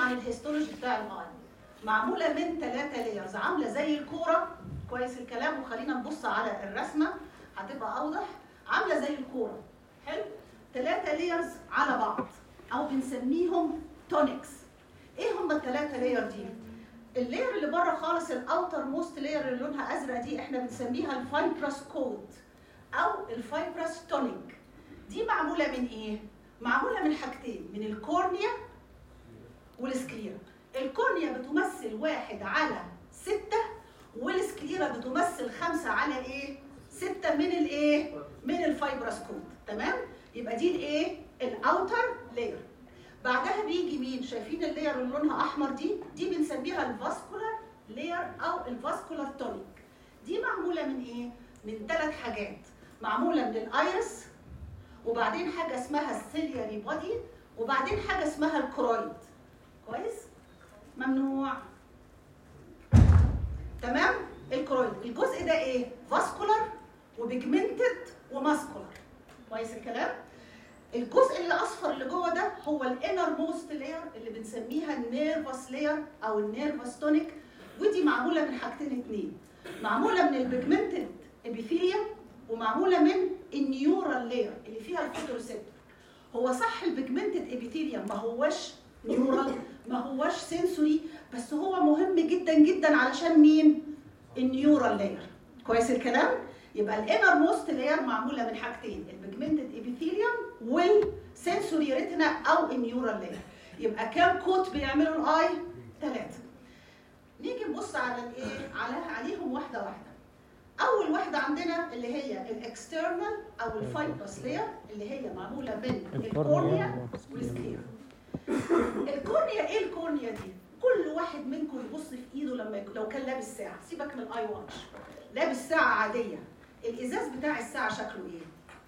عن الهيستولوجي بتاع الاي معموله من ثلاثه لايرز عامله زي الكوره كويس الكلام وخلينا نبص على الرسمه هتبقى اوضح عامله زي الكوره حلو ثلاثه لايرز على بعض او بنسميهم تونكس ايه هم الثلاثه لاير دي اللاير اللي بره خالص الاوتر موست لاير اللي لونها ازرق دي احنا بنسميها الفايبرس كود او الفايبرس تونيك دي معموله من ايه معموله من حاجتين من الكورنيا والسكليرا الكورنيا بتمثل واحد على ستة والسكليرا بتمثل خمسة على ايه ستة من الايه من الفايبرس كود تمام يبقى دي الايه الاوتر لاير بعدها بيجي مين شايفين اللاير اللي لونها احمر دي دي بنسميها الفاسكولار لاير او الفاسكولار تونيك دي معموله من ايه من ثلاث حاجات معموله من الايرس وبعدين حاجه اسمها السيلياري بودي وبعدين حاجه اسمها الكرويد كويس ممنوع تمام الكرويد الجزء ده ايه فاسكولار وبيجمنتد وماسكولار كويس الكلام الجزء اللي اصفر اللي جوه ده هو الانر موست لاير اللي بنسميها النيرفس لاير او النيرفس تونيك ودي معموله من حاجتين اتنين معموله من البيجمنتد ابيثيليوم ومعموله من النيورال لاير اللي فيها الفوتوريسبتور هو صح البيجمنتد ابيثيليوم ما هوش نيورال ما هوش سنسوري بس هو مهم جدا جدا علشان مين النيورال لاير كويس الكلام يبقى الانر موست لاير معموله من حاجتين البيجمنتد ابيثيليوم والسنسوري ريتنا او النيورال لاير يبقى كام كوت بيعملوا الاي ثلاثه نيجي نبص على الايه على عليهم واحده واحده اول واحده عندنا اللي هي الاكسترنال او الفايبرس لاير اللي هي معموله من الكورنيا والسكليرا الكورنيا ايه الكورنيا دي كل واحد منكم يبص في ايده لما يك- لو كان لابس ساعه سيبك من الاي واتش لابس ساعه عاديه الازاز بتاع الساعه شكله ايه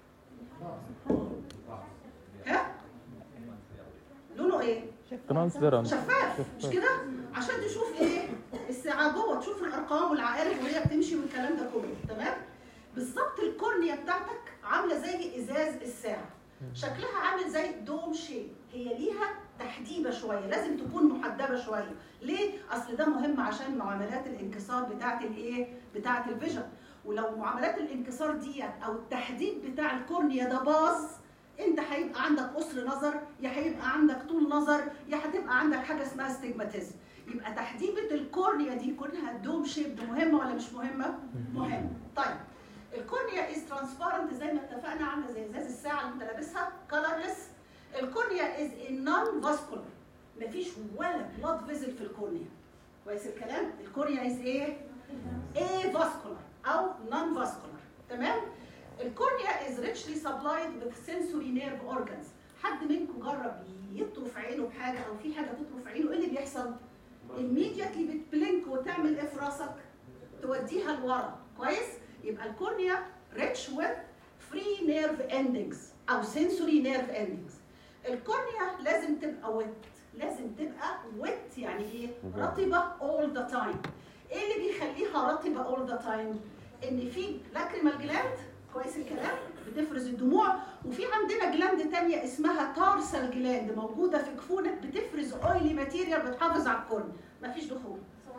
ها لونه ايه ترانسبيرنت شفاف مش كده عشان تشوف ايه الساعه جوه تشوف الارقام والعقارب وهي بتمشي والكلام ده كله تمام بالظبط الكورنيا بتاعتك عامله زي ازاز الساعه شكلها عامل زي دوم شيب هي ليها تحديبه شويه لازم تكون محدبه شويه ليه اصل ده مهم عشان معاملات الانكسار بتاعه الايه بتاعه الفيجن ولو معاملات الانكسار ديت او التحديد بتاع الكورنيا ده باظ انت هيبقى عندك قصر نظر يا هيبقى عندك طول نظر يا هتبقى عندك حاجه اسمها استجماتيزم يبقى تحديبه الكورنيا دي كونها دوم شيب مهمه ولا مش مهمه مهمه طيب الكورنيا از ترانسبارنت زي ما اتفقنا عامله زي ازاز الساعه اللي انت لابسها كلرلس الكورنيا از نون فاسكولار مفيش ولا بلاد فيزل في الكورنيا كويس الكلام الكورنيا از ايه ايه فاسكولار او نون فاسكولار تمام الكورنيا از ريتشلي سبلايد with sensory nerve organs حد منكم جرب يطرف عينه بحاجه او في حاجه تطرف عينه ايه اللي بيحصل immediately بتبلينك وتعمل ايه في راسك توديها لورا كويس يبقى الكورنيا rich with free nerve endings او sensory nerve endings الكورنيا لازم تبقى wet لازم تبقى wet يعني ايه رطبه all the time ايه اللي بيخليها رطبه all the time ان في لاكريمال جلاند كويس الكلام بتفرز الدموع وفي عندنا جلاند تانية اسمها تارسال جلاند موجودة في جفونك بتفرز اويلي ماتيريال بتحافظ على الكورن مفيش دخول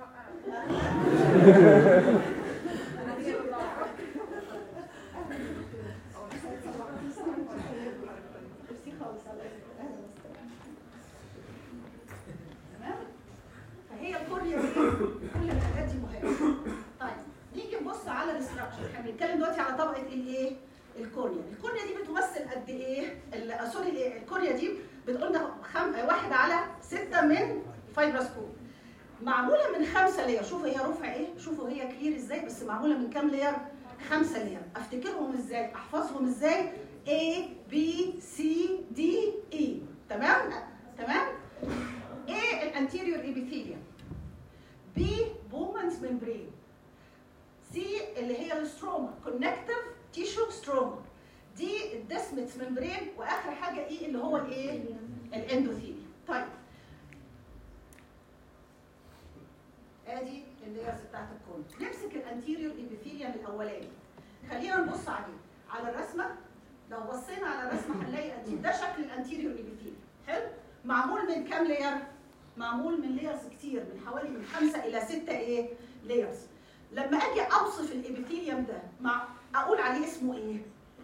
تمام؟ فهي الكورنيا دي كل الحاجات دي مهمة طيب نيجي نبص على الاستراكشر احنا بنتكلم دلوقتي على طبقه الايه الكورنيا الكورنيا دي بتمثل قد ايه ال- آه، سوري الايه الكورنيا دي بتقول ده خم... واحد على ستة من فايبرس كود معموله من خمسه لير شوفوا هي رفع ايه شوفوا هي كلير ازاي بس معموله من كام لير خمسه لير افتكرهم ازاي احفظهم ازاي A B C D E تمام تمام A الانتيريور ابيثيليوم B بومنز ممبرين سي اللي هي الستروما كونكتيف تيشو ستروما دي الدسمتس ممبرين واخر حاجه ايه اللي هو الايه الاندوثيليوم طيب ادي اللايرز بتاعت الكون نمسك الانتيريور ابيثيليوم الاولاني خلينا نبص عليه على الرسمه لو بصينا على الرسمه هنلاقي أنتي- ده شكل الانتيريور ابيثيليوم حلو معمول من كام لاير معمول من لايرز كتير من حوالي من خمسه الى سته ايه لايرز لما اجي اوصف الابيثيليوم ده مع اقول عليه اسمه ايه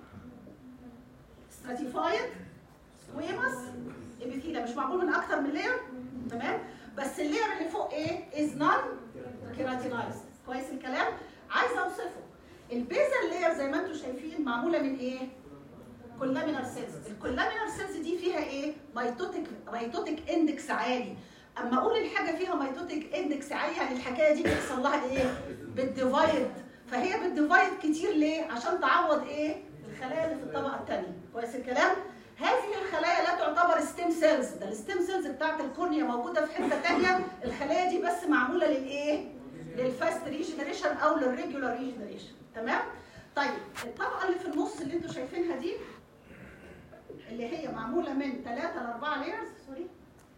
stratified squamous ابيثيليوم مش معمول من اكتر من لاير تمام بس اللاير اللي فوق ايه is non keratinized كويس الكلام عايزه اوصفه البيزل لاير زي ما انتم شايفين معموله من ايه كولامينار سيلز الكولامينار سيلز دي فيها ايه ميتوتيك ميتوتيك اندكس عالي اما اقول الحاجه فيها ميتوتيك اندكس عالي يعني الحكايه دي بيحصل لها ايه بتديفايد فهي بتديفايد كتير ليه عشان تعوض ايه الخلايا اللي في الطبقه الثانيه كويس الكلام هذه الخلايا لا تعتبر ستيم سيلز ده الستيم سيلز بتاعت الكورنيا موجوده في حته ثانيه الخلايا دي بس معموله للايه للفاست ريجنريشن او للريجولار ريجنريشن تمام طيب الطبقه اللي في النص اللي انتم شايفينها دي اللي هي معموله من 3 ل 4 لايرز سوري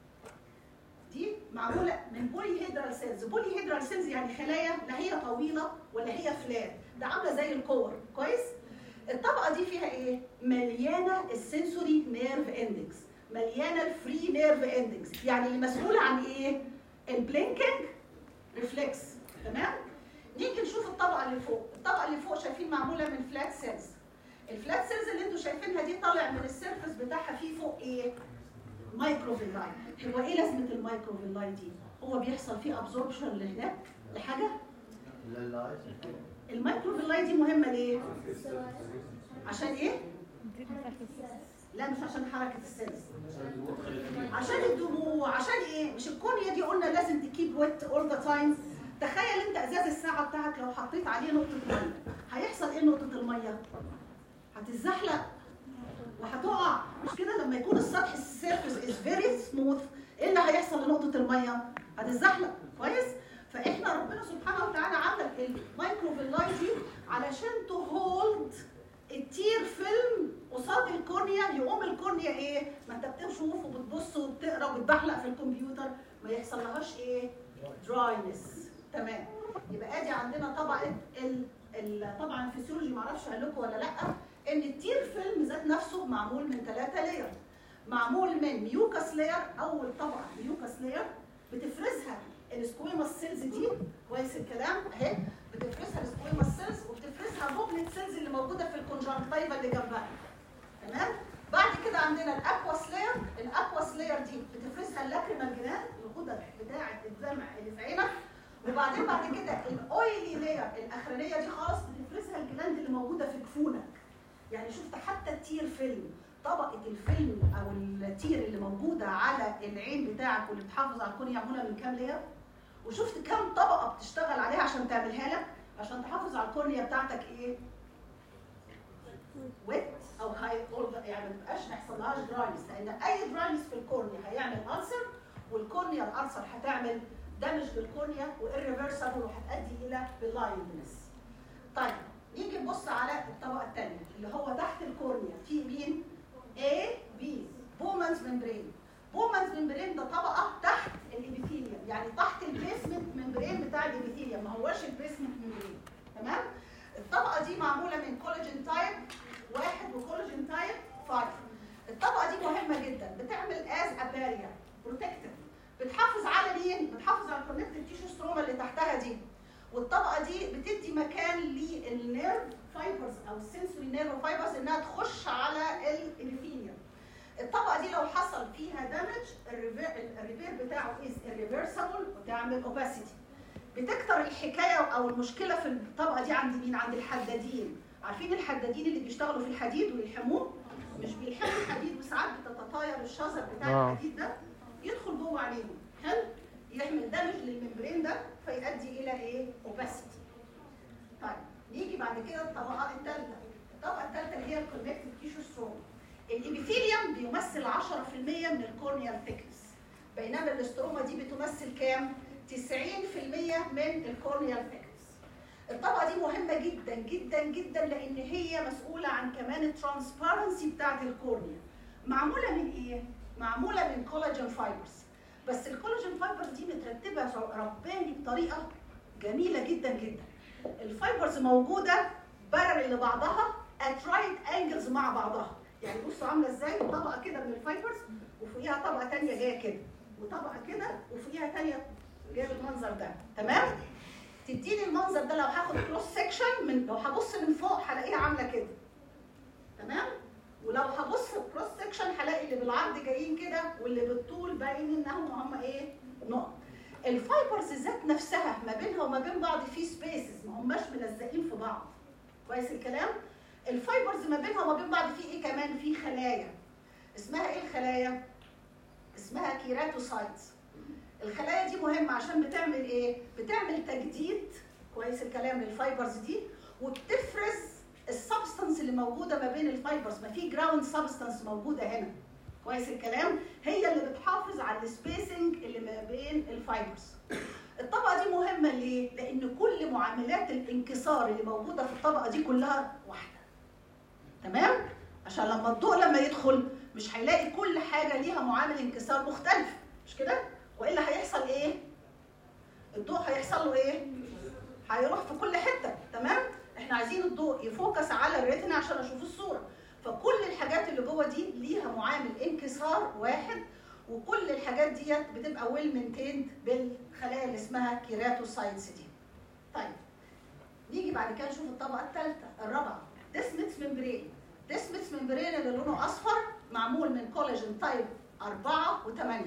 دي معموله من بولي هيدرال سيلز بولي هيدرال سيلز يعني خلايا لا هي طويله ولا هي فلات ده عامله زي الكور كويس الطبقه دي فيها ايه مليانه السنسوري نيرف اندكس مليانه الفري نيرف اندكس يعني اللي مسؤوله عن ايه البلينكينج ريفلكس تمام نيجي نشوف الطبقه اللي فوق الطبقه اللي فوق شايفين معموله من فلات سيلز الفلات سيلز اللي انتم شايفينها دي طالع من السيرفس بتاعها فيه فوق ايه مايكروفيلاي هو ايه لازمه المايكروفيلاي دي هو بيحصل فيه ابزوربشن لهناك لحاجه المايكروفيلاي دي مهمه ليه عشان ايه لا مش عشان حركه السيلز عشان الدموع عشان ايه مش الكونيا دي قلنا لازم تكيب ويت اول ذا تايم تخيل انت ازاز الساعه بتاعك لو حطيت عليه نقطه ميه هيحصل ايه نقطه الميه هتتزحلق وهتقع مش كده لما يكون السطح السيرفيس از فيري سموث ايه اللي هيحصل لنقطه الميه هتتزحلق كويس فاحنا ربنا سبحانه وتعالى عمل المايكروفيلاي دي علشان تهولد التير فيلم قصاد الكورنيا يقوم الكورنيا ايه ما انت بتشوف وبتبص وبتقرا وبتبحلق في الكمبيوتر ما يحصل لهاش ايه دراينس تمام يبقى ادي عندنا طبقه ال ال طبعا الفسيولوجي ما اعرفش قال لكم ولا لا ان التير فيلم ذات نفسه معمول من ثلاثه لاير معمول من ميوكاس لاير اول طبقه ميوكاس لاير بتفرزها السكويموس سيلز دي كويس الكلام اهي بتفرزها السكويموس سيلز وبتفرزها موبلت سيلز اللي موجوده في الكونجنكتيفا اللي جنبها تمام بعد كده عندنا الاكواس لاير الاكواس لاير دي بتفرزها اللاكريمال جلاند الغدد بتاعه الدمع اللي في عينك وبعدين بعد كده الاويلي لاير الاخرانيه دي خالص بتفرزها الجلاند اللي موجوده في جفونك يعني شفت حتى التير فيلم طبقه الفيلم او التير اللي موجوده على العين بتاعك واللي بتحافظ على الكون معموله من كام لاير وشفت كام طبقه بتشتغل عليها عشان تعملها لك عشان تحافظ على الكورنيا بتاعتك ايه ويت او هاي يعني ما تبقاش ما يحصلهاش دراينس لان اي دراينس في الكورنيا هيعمل ألسر والكورنيا الألسر هتعمل دامج للكورنيا وإريفرسبل وهتؤدي الى بلايندنس طيب نيجي نبص على الطبقه الثانيه اللي هو تحت الكورنيا في مين A B بومانز ممبرين بومانز ممبرين ده طبقه تحت الابيثيليوم يعني تحت البيسمنت ممبرين بتاع الابيثيليوم ما هوش البيسمنت ممبرين تمام الطبقه دي معموله من كولاجين تايب واحد وكولاجين تايب 5 الطبقه دي مهمه جدا بتعمل از اباريا بروتكتيف بتحافظ على مين بتحافظ على الكونكتيف تيشو ستروما اللي تحتها دي والطبقه دي بتدي مكان للنيرف فايبرز او السنسوري نيرف فايبرز انها تخش على الابيثيليوم الطبقه دي لو حصل فيها دامج الريبير بتاعه از irreversible وتعمل اوباسيتي بتكتر الحكايه او المشكله في الطبقه دي عند مين عند الحدادين عارفين الحدادين اللي بيشتغلوا في الحديد ويلحموه مش بيلحموا الحديد وساعات بتتطاير الشظر بتاع الحديد ده يدخل جوه عليهم حلو يعمل دامج للممبرين ده فيؤدي الى ايه اوباسيتي طيب نيجي بعد كده الطبقه الثالثه الطبقه الثالثه اللي هي الكونكتيف تيشو ستروم الابيثيليوم بيمثل 10% من الكورنيال ثيكنس بينما الاستروما دي بتمثل كام 90% من الكورنيال ثيكنس الطبقه دي مهمه جدا جدا جدا لان هي مسؤوله عن كمان الترانسبيرنسي بتاعه الكورنيا معموله من ايه معموله من كولاجين فايبرز بس الكولاجين فايبرز دي مترتبه رباني بطريقه جميله جدا جدا الفايبرز موجوده بارل لبعضها ات رايت انجلز مع بعضها يعني بصوا عامله ازاي طبقه كده من الفايبرز وفوقيها طبقه ثانيه جايه كده وطبقه كده وفوقيها تانية جايب المنظر ده تمام تديني المنظر ده لو هاخد كروس سكشن من لو هبص من فوق هلاقيها عامله كده تمام ولو هبص كروس سكشن هلاقي اللي بالعرض جايين كده واللي بالطول باين انهم هم ايه نقط الفايبرز ذات نفسها ما بينها وما بين بعض في سبيسز ما هماش ملزقين في بعض كويس الكلام الفايبرز ما بينها وما بين بعض في ايه كمان في خلايا اسمها ايه الخلايا اسمها كيراتوسايتس الخلايا دي مهمه عشان بتعمل ايه بتعمل تجديد كويس الكلام للفايبرز دي وبتفرز السبستانس اللي موجوده ما بين الفايبرز ما في جراوند سبستانس موجوده هنا كويس الكلام هي اللي بتحافظ على السبيسنج اللي ما بين الفايبرز الطبقه دي مهمه ليه لان كل معاملات الانكسار اللي موجوده في الطبقه دي كلها واحده تمام عشان لما الضوء لما يدخل مش هيلاقي كل حاجه ليها معامل انكسار مختلف مش كده والا هيحصل ايه الضوء هيحصل له ايه هيروح في كل حته تمام احنا عايزين الضوء يفوكس على الريتنا عشان اشوف الصوره فكل الحاجات اللي جوه دي ليها معامل انكسار واحد وكل الحاجات ديت بتبقى ويل مينتيند بالخلايا اللي اسمها كيراتوسايتس دي طيب نيجي بعد كده نشوف الطبقه الثالثه الرابعه ديسمتس ممبرين ديسمتس ممبرين اللي لونه اصفر معمول من كولاجين تايب 4 و8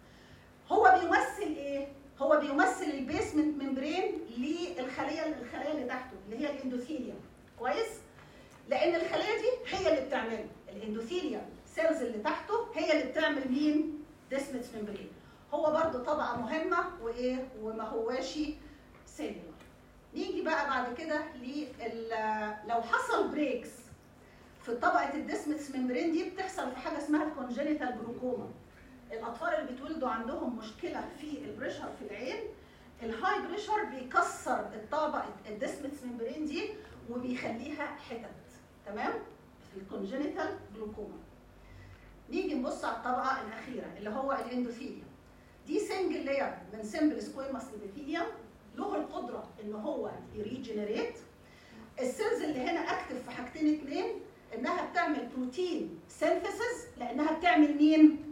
هو بيمثل ايه هو بيمثل البيسمنت ممبرين للخليه الخلايا اللي تحته اللي هي الاندوثيليوم كويس لان الخلايا دي هي اللي بتعمله الاندوثيليوم سيلز اللي تحته هي اللي بتعمل مين ديسمتس ممبرين هو برضو طبقه مهمه وايه وما هواش سيلولار نيجي بقى بعد كده لل لو حصل بريكس في طبقه الديسمتس ممبرين دي بتحصل في حاجه اسمها الكونجينيتال جلوكوما الاطفال اللي بيتولدوا عندهم مشكله في البريشر في العين الهاي بريشر بيكسر الطبقه الديسمتس ممبرين دي وبيخليها حتت تمام في الكونجينيتال جلوكوما نيجي نبص على الطبقه الاخيره اللي هو الاندوثيليوم دي سنجل لاير من سمبل سكويماس ابيثيليوم له القدره ان هو يريجنريت السيلز اللي هنا اكتف في حاجتين اثنين انها بتعمل بروتين سينثيسيس لانها بتعمل مين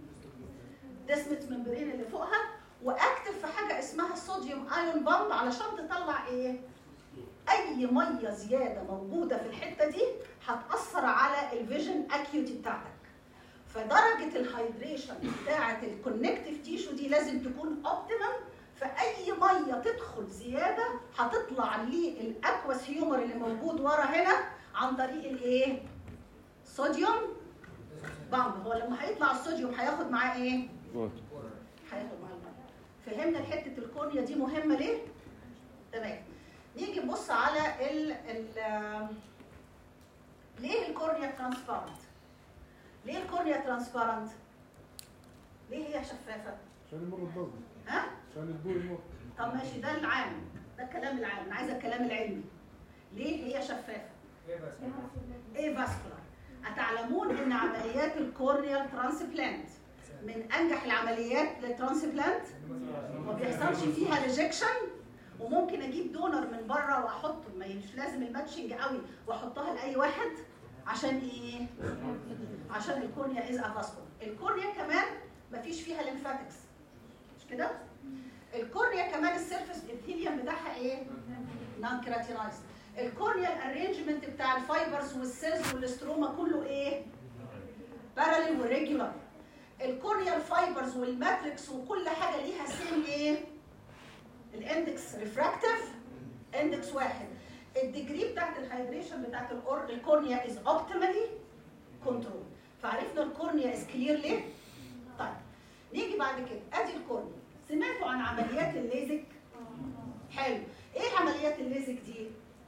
ديسمت ممبرين اللي فوقها واكتف في حاجه اسمها الصوديوم ايون بامب علشان تطلع ايه اي ميه زياده موجوده في الحته دي هتاثر على الفيجن اكيوتي بتاعتك فدرجه الهايدريشن بتاعه الكونكتيف تيشو دي لازم تكون اوبتيمم فاي ميه تدخل زياده هتطلع للاكواس هيومر اللي موجود ورا هنا عن طريق الايه صوديوم بامب هو لما هيطلع الصوديوم هياخد معاه ايه هياخد معاه الميه فهمنا حته الكورنيا دي مهمه ليه تمام نيجي نبص على ال ال ليه الكورنيا ترانسبارنت ليه الكورنيا ترانسبارنت ليه هي شفافه عشان يمر الضوء ها عشان الضوء يمر طب ماشي ده العام ده الكلام العام انا عايزه الكلام العلمي ليه هي شفافه ايه فاسكولار اتعلمون ان عمليات الكورنيال ترانسبلانت من انجح العمليات للترانسبلانت ما بيحصلش فيها ريجكشن وممكن اجيب دونر من بره واحطه ما مش لازم الماتشنج قوي واحطها لاي واحد عشان ايه عشان الكورنيا از افاسكولار الكورنيا كمان ما فيش فيها ليمفاتكس مش كده الكورنيا كمان السيرفس ابثيليوم بتاعها ايه نون كيراتينايز الكورنيا الارينجمنت بتاع الفايبرز والسيلز والاستروما كله ايه باراليل وريجولار الكورنيا الفايبرز والماتريكس وكل حاجه ليها سيم ايه الاندكس ريفراكتيف اندكس واحد الديجري بتاعت الهايدريشن بتاعت الأور- الكورنيا از اوبتيمالي كنترول فعرفنا الكورنيا از كلير ليه طيب نيجي بعد كده ادي الكورنيا سمعتوا عن عمليات الليزك حلو ايه عمليات الليزك دي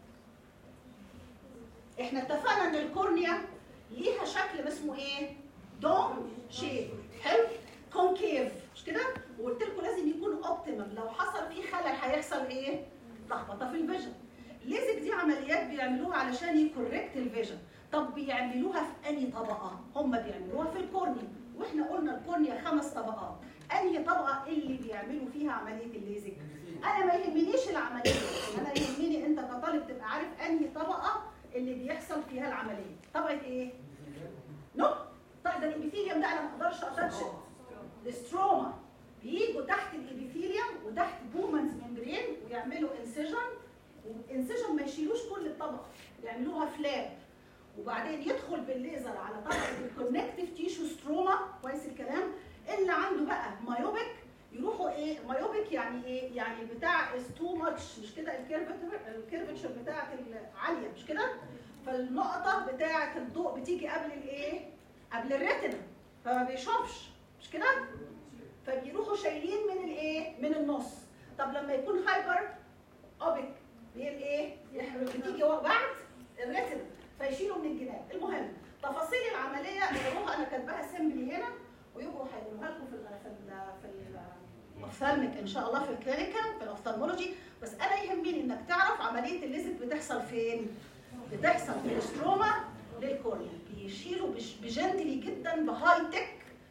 احنا اتفقنا ان الكورنيا ليها شكل اسمه ايه دوم شيب حلو كونكيف مش كده وقلت لكم لازم يكون اوبتيمم لو حصل فيه خلل هيحصل ايه لخبطه في الفيجن ليزك دي عمليات بيعملوها علشان يكوركت الفيجن طب بيعملوها في انهي طبقه هم بيعملوها في الكورنيا واحنا قلنا الكورنيا خمس طبقات انهي طبقه اللي بيعملوا فيها عمليه الليزك انا ما يهمنيش العمليه انا يهمني انت كطالب تبقى عارف انهي طبقه اللي بيحصل فيها العمليه طبقه ايه نو طيب ده الابيثيليوم ده انا ما اقدرش اتاتش الاستروما بيجوا تحت الابيثيليوم وتحت بومنز ممبرين ويعملوا انسجن وانسجن ما يشيلوش كل الطبقه يعملوها فلاب وبعدين يدخل بالليزر على طبقه الكونكتيف تيشو ستروما كويس الكلام اللي عنده بقى مايوبيك يروحوا ايه مايوبيك يعني ايه يعني بتاع از تو ماتش مش كده الكيرفتشر بتاعه عاليه مش كده فالنقطه بتاعه الضوء بتيجي قبل الايه قبل الريتنا فما بيشوفش مش كده فبيروحوا شايلين من الايه من النص طب لما يكون هايبر اوبيك ايه بتيجي بعد الريتنا فيشيلوا من الجناب المهم تفاصيل العمليه يروحوا انا كاتباها سيمبلي هنا ويبقوا هيقولوها لكم في ال في ال في الاوفثالميك ان شاء الله في الكلينيكال في الاوفثالمولوجي بس انا يهمني انك تعرف عمليه الليزك بتحصل فين بتحصل في الستروما للكورنيا بيشيلوا بجنتلي جدا بهاي تك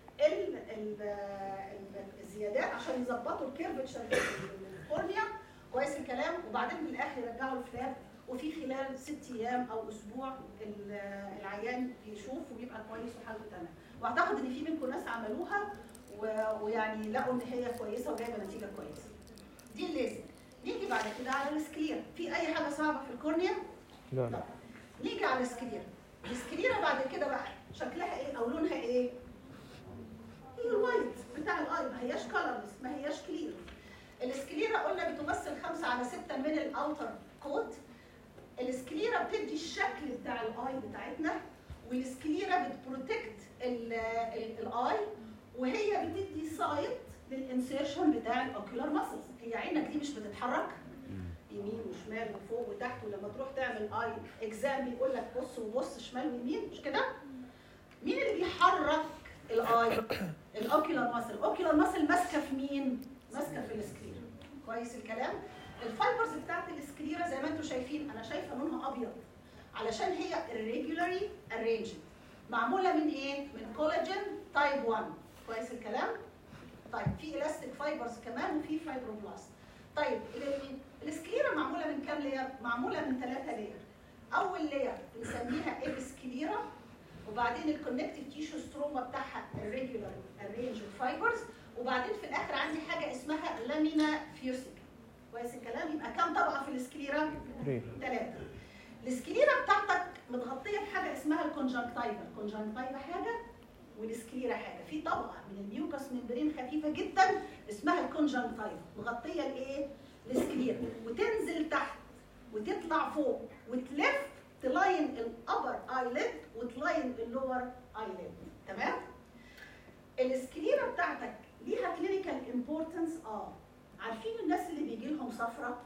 الزيادات عشان يظبطوا الكيرفتشر الكورنيا كويس الكلام وبعدين في الاخر يرجعوا الفلاب وفي خلال ست ايام او اسبوع العيان بيشوف وبيبقى كويس وحالته تمام واعتقد ان في منكم ناس عملوها ويعني لقوا ان هي كويسه وجايبه نتيجه كويسه دي الليزر نيجي بعد كده على السكلير في اي حاجه صعبه في الكورنيا لا لا نيجي على السكلير السكليره بعد كده بقى شكلها ايه او لونها ايه هي الوايت بتاع الاي ما هياش كلرلس ما هياش كلير السكليرا قلنا بتمثل 5 على 6 من الاوتر كوت السكليرا بتدي الشكل بتاع الاي بتاعتنا والسكليرا بتبروتكت الاي وهي بتدي سايت للانسيرشن بتاع الاوكيولار ماسلز هي عينك دي مش بتتحرك يمين وشمال وفوق وتحت ولما تروح تعمل اي اكزام بيقول لك بص وبص شمال ويمين مش كده مين اللي بيحرك الاي الاوكيولار ماسل الاوكيولار ماسل ماسكه في مين ماسكه في السكليرا كويس الكلام الفايبرز بتاعت السكليرا زي ما انتم شايفين انا شايفه لونها ابيض علشان هي irregularly arranged معموله من ايه من كولاجين تايب 1 كويس الكلام طيب في الاستيك فايبرز كمان وفي فايبروبلاست طيب السكليرا معموله من كام لير معموله من ثلاثه لير اول لير بنسميها ابسكليرا وبعدين الكونكتيف تيشو ستروما بتاعها irregular arranged فايبرز وبعدين في الاخر عندي حاجه اسمها لامينا فيوسيك كويس الكلام يبقى كام طبقه في السكليرا؟ ثلاثه السكليرا بتاعتك متغطيه بحاجه اسمها الكونجنكتيفا الكونجنكتيفا حاجه والسكليرا حاجه في طبقه من الميوكس ممبرين خفيفه جدا اسمها الكونجنكتيفا مغطيه الايه؟ السكليرا وتنزل تحت وتطلع فوق وتلف تلاين الابر ايلid وتلاين اللور ايلid تمام؟ السكليرا بتاعتك ليها كلينيكال امبورتنس اه عارفين الناس اللي بيجي لهم صفرة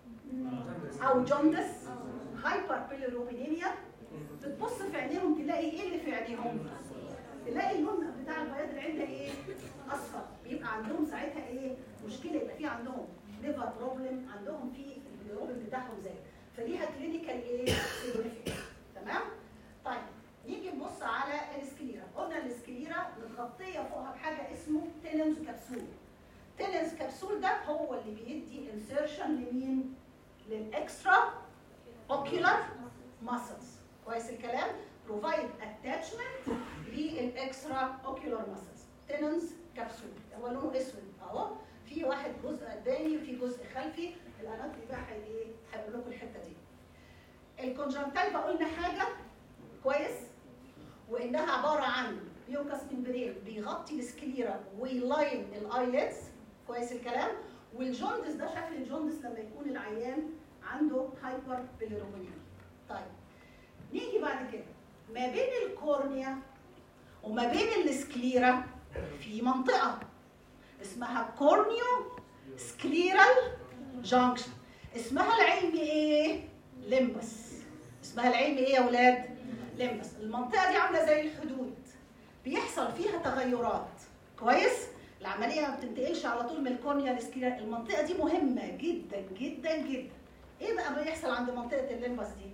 او جوندس هايبر بيليروبينيميا بتبص في عينيهم تلاقي ايه اللي في عينيهم تلاقي اللون بتاع البياض العين ده ايه اصفر بيبقى عندهم ساعتها ايه مشكله يبقى في عندهم ليفر بروبلم عندهم في البيليروبين بتاعهم زاد فليها كلينيكال ايه significance. تمام طيب نيجي نبص على السكليرا قلنا السكليرا متغطيه فوقها بحاجه اسمه تيننز كبسول تيننز كبسول ده هو اللي بيدي انسيرشن لمين للاكسترا اوكيولار ماسلز كويس الكلام بروفايد اتاتشمنت للاكسترا اوكيولار ماسلز تيننز كبسول هو لونه اسود اهو في واحد جزء قدامي وفي جزء خلفي الاناتومي بقى هي ايه هقول لكم الحته دي الكونجنكتيفا قلنا حاجه كويس وانها عباره عن ميوكاس ممبرين بيغطي السكليرا ويلاين الايلتس كويس الكلام والجوندس ده شكل الجوندس لما يكون العيان عنده هايبر بيليروبينيا طيب نيجي بعد كده ما بين الكورنيا وما بين السكليرا في منطقه اسمها كورنيو سكليرال جانكشن اسمها العلمي ايه ليمبس اسمها العلمي ايه يا ولاد ليمبس المنطقه دي عامله زي الحدود بيحصل فيها تغيرات كويس العمليه ما بتنتقلش على طول من الكورنيا للسكليرا المنطقه دي مهمه جدا جدا جدا ايه بقى بيحصل عند منطقه الليمبس دي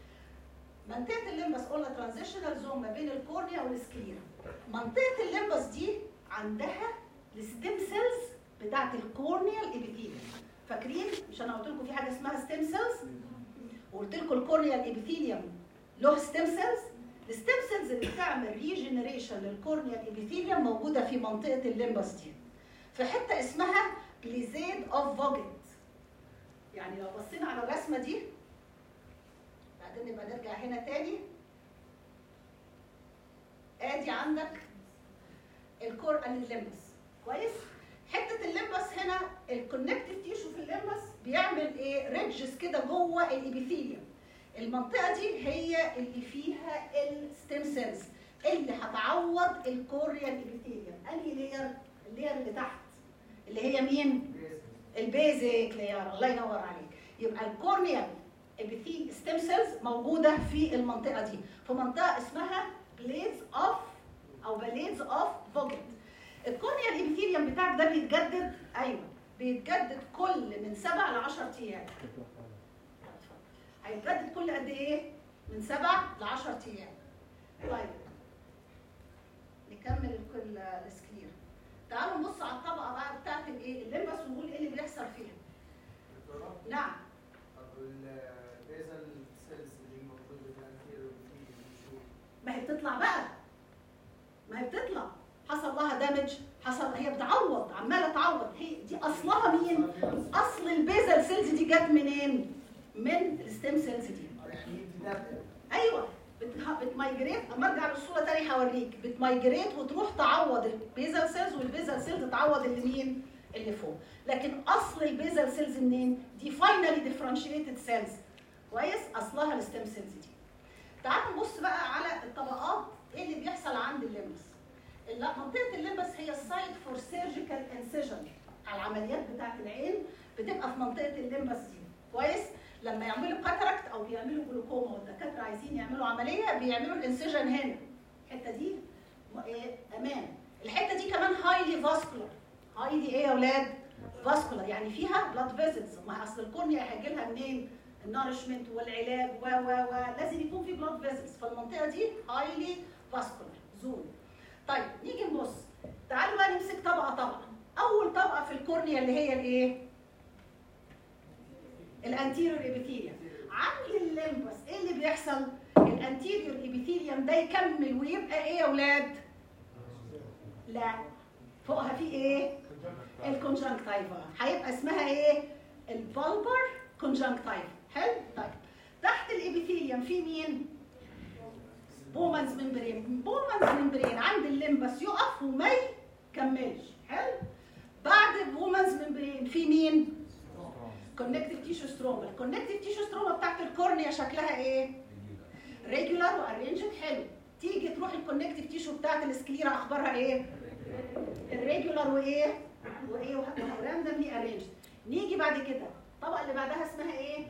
منطقه الليمبس قلنا ترانزيشنال زون ما بين الكورنيا والسكليرا منطقه الليمبس دي عندها الستيم سيلز بتاعت الكورنيال ابيثيليوم فاكرين مش انا قلت لكم في حاجه اسمها ستيم سيلز وقلت لكم الكورنيال ابيثيليوم له ستيم سيلز الستيم سيلز اللي بتعمل ريجنريشن للكورنيال ابيثيليوم موجوده في منطقه الليمبس دي في حته اسمها بليزيد اوف فوجت يعني لو بصينا على الرسمه دي بعدين نبقى نرجع هنا تاني ادي عندك الكور الليمبس كويس حته الليمبس هنا الكونكتيف تيشو في الليمبس بيعمل ايه ريدجز كده جوه الابيثيليوم المنطقه دي هي اللي فيها الستيم سيلز اللي هتعوض الكوريال ابيثيليوم انهي لير اللير اللي تحت اللي هي مين البيزك لير الله ينور عليك يبقى الكورنيال ابيثيل ستيم سيلز موجوده في المنطقه دي في منطقه اسمها بليدز اوف او بليدز اوف فوجت الكورنيال ابيثيليوم بتاعك ده بيتجدد ايوه بيتجدد كل من 7 ل 10 ايام هيتجدد كل قد ايه من 7 ل 10 ايام طيب نكمل الكل السكرين تعالوا نبص على الطبقه بقى بتاعت الايه الليمبس ونقول ايه اللي بيحصل فيها دكتورة نعم طب البيزل سيلز اللي موجودة في الانتيريور في شو ما هي بتطلع بقى ما هي بتطلع حصل لها دامج حصل هي بتعوض عماله تعوض هي دي اصلها مين اصل البيزل سيلز دي جت منين من الستيم سيلز دي يعني امتداد ايوه بت- بتمايجريت اما ارجع للصوره تاني هوريك بتمايجريت وتروح تعوض البيزل سيلز والبيزل سيلز تعوض اللي مين اللي فوق لكن اصل البيزل سيلز منين دي فاينلي ديفرنشيتد سيلز كويس اصلها الستيم سيلز دي تعالوا نبص بقى على الطبقات ايه اللي بيحصل عند الليمبس لا منطقه الليمبس هي السايت فور سيرجيكال انسيجن على العمليات بتاعه العين بتبقى في منطقه الليمبس دي كويس لما يعملوا كاتراكت او بيعملوا جلوكوما والدكاتره عايزين يعملوا عمليه بيعملوا الانسيجن هنا الحته دي م- إيه؟ امام الحته دي كمان هايلي فاسكولار هايلي ايه يا اولاد فاسكولار يعني فيها بلاد فيزلز ما اصل الكورنيا هيجي لها منين النارشمنت والعلاج و و و لازم يكون في بلاد فيزلز فالمنطقه دي هايلي فاسكولار زون طيب نيجي نبص تعالوا بقى نمسك طبقه طبقه اول طبقه في الكورنيا اللي هي الايه الانتيريور ابيثيليوم عند الليمبس ايه اللي بيحصل الانتيريور ابيثيليوم ده يكمل ويبقى ايه يا اولاد لا فوقها في ايه الكونجنكتيفا هيبقى اسمها ايه الفالبر كونجنكتيفا حلو طيب تحت الابيثيليوم في مين بومانز ممبرين بومانز ممبرين عند الليمبس يقف وما يكملش حلو بعد البومانز ممبرين في مين كونكتيف تيشو ستروما الكونكتيف تيشو ستروما بتاعت الكورنيا شكلها ايه ريجولار وارينجد حلو تيجي تروح الكونكتيف تيشو بتاعت السكليرا اخبارها ايه الريجولار وايه وايه وراندملي ارينجد نيجي بعد كده الطبقه اللي بعدها اسمها ايه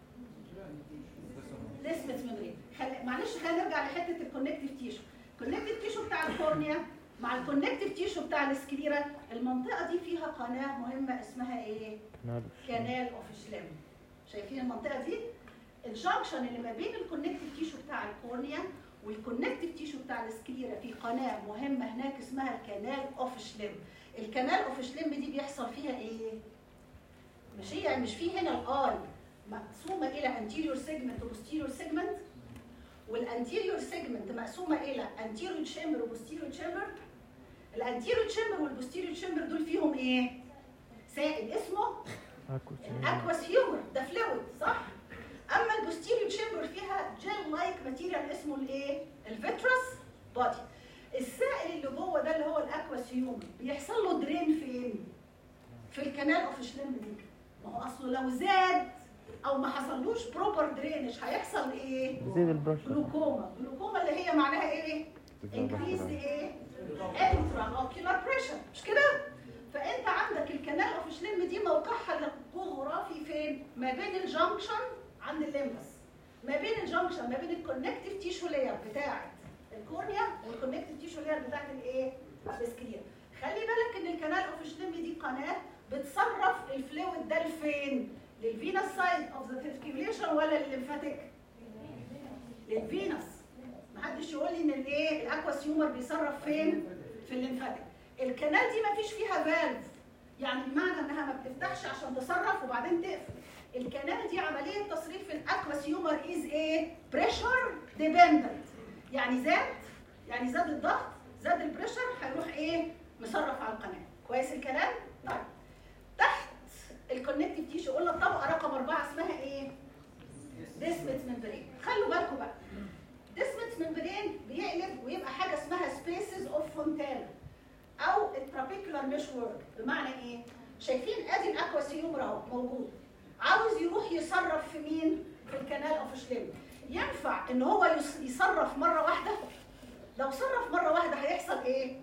ليسمت ميموري خل... معلش خلينا نرجع لحته الكونكتيف تيشو الكونكتيف تيشو بتاع الكورنيا مع الكونكتيف تيشو بتاع السكليرا المنطقه دي فيها قناه مهمه اسمها ايه كانال اوف شليم شايفين المنطقه دي الجنكشن اللي ما بين الكونكتيف تيشو بتاع الكورنيا والكونكتيف تيشو بتاع السكليرا في قناه مهمه هناك اسمها الكانال اوف شليم الكانال اوف شليم دي بيحصل فيها ايه مش هي مش في هنا الاي مقسومه الى anterior segment وposterior segment والانتيريور سيجمنت مقسومه الى anterior chamber وposterior chamber الانتيريور chamber والposterior chamber دول فيهم ايه سائل اسمه الاكواس هيومر ده فلويد صح اما البوستيريور تشامبر فيها جيل لايك ماتيريال اسمه الايه الفيترس بودي السائل اللي جوه ده اللي هو الاكواس هيومر بيحصل له درين فين في الكنال اوف شليم دي ما هو اصله لو زاد او ما حصلوش بروبر درينج هيحصل ايه زيد البرش جلوكوما جلوكوما اللي هي معناها ايه انكريز ايه انترا اوكيولار بريشر مش كده فانت عندك الكنال اوف شليم دي موقعها الجغرافي فين ما بين الجنكشن عند الليمبس ما بين الجنكشن ما بين الكونكتيف تيشو لاير بتاعه الكورنيا والكونكتيف تيشو لاير بتاعه الايه السكلير خلي بالك ان الكنال اوف شليم دي قناه بتصرف الفلويد ده لفين للفينس سايد اوف ذا سيركيوليشن ولا للليمفاتيك للفينس محدش يقول لي ان الايه الاكواس هيومر بيصرف فين في الليمفاتيك الكنال دي ما فيش فيها فالف يعني بمعنى انها ما بتفتحش عشان تصرف وبعدين تقفل الكنال دي عمليه تصريف الاكواس هيومر از ايه بريشر ديبندنت يعني زاد يعني زاد الضغط زاد البريشر هيروح ايه مصرف على القناه كويس الكلام طيب تحت الكونكتيف تيشو قلنا الطبقه رقم أربعة اسمها ايه ديسمت ممبرين خلوا بالكم بقى ديسمت ممبرين بيقلب ويبقى حاجه اسمها سبيسز اوف فونتانا او الترابيكولار مش وورك بمعنى ايه شايفين ادي الاكواس هيومر اهو موجود عاوز يروح يصرف في مين في الكنال اوف شليم ينفع ان هو يص- يصرف مره واحده لو صرف مره واحده هيحصل ايه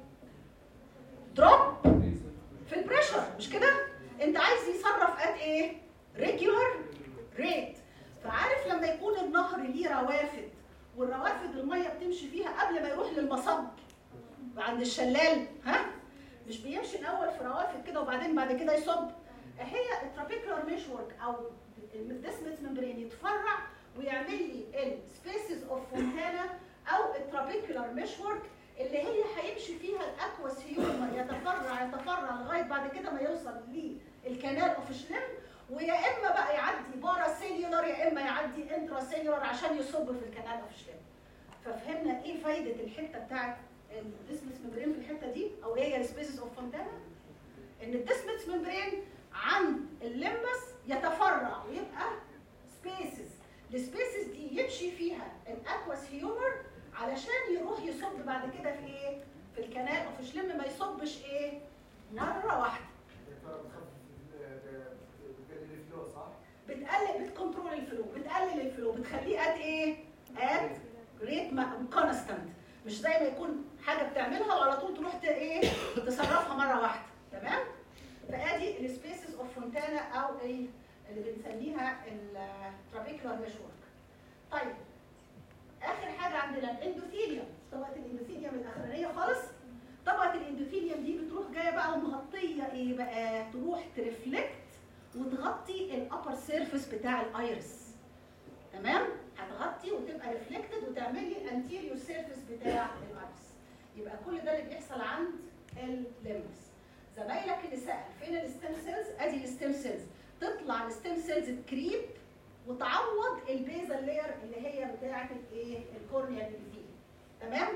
دروب في البريشر مش كده انت عايز يصرف قد ايه ريجولار ريت فعارف لما يكون النهر ليه روافد والروافد الميه بتمشي فيها قبل ما يروح للمصب عند الشلال ها مش بيمشي الاول في روافد كده وبعدين بعد كده يصب هي الترابيكولار ميشورك او الديسمت ممبرين يتفرع ويعمل لي السبيسز اوف فونتانا او الترابيكولار ميشورك اللي هي هيمشي فيها الاكواس هيومر يتفرع يتفرع لغايه بعد كده ما يوصل للكنال اوف شليم ويا اما بقى يعدي بارا سيلولار يا اما يعدي انترا سيلولار عشان يصب في الكنال اوف شليم ففهمنا ايه فايده الحته بتاعت الديسمس ممبرين في الحته دي او ايه هي السبيسز اوف فونتانا ان الديسمس ممبرين عند الليمبس يتفرع ويبقى سبيسز السبيسز دي يمشي فيها الاكواس هيومر علشان يروح يصب بعد كده في ايه في الكنال اوف شليم ما يصبش ايه مره واحده دكتورة بتخفف بتقلل الفلو صح؟ بتقلل بتكنترول الفلو بتقلل الفلو بتخليه ات ايه ات ريت كونستانت مش زي ما يكون حاجه بتعملها وعلى طول تروح ت- ايه تصرفها مره واحده تمام فادي السبيسز اوف فونتانا او ايه اللي بنسميها الترابيكولار مشورك طيب اخر حاجه عندنا الاندوثيليوم طبقه الاندوثيليوم الاخرانيه خالص طبقه الاندوثيليوم دي بتروح جايه بقى ومغطيه ايه بقى تروح ترفلكت وتغطي الابر سيرفيس بتاع الايرس تمام هتغطي وتبقى ريفلكتد وتعمل لي الانتيريور سيرفيس بتاع الايرس يبقى كل ده اللي بيحصل عند الليمبس زمايلك اللي سال فين الستيم سيلز ادي الستيم سيلز تطلع الستيم سيلز تكريب وتعوض البيزل لاير اللي هي بتاعه الايه الكورنيا اللي فيه تمام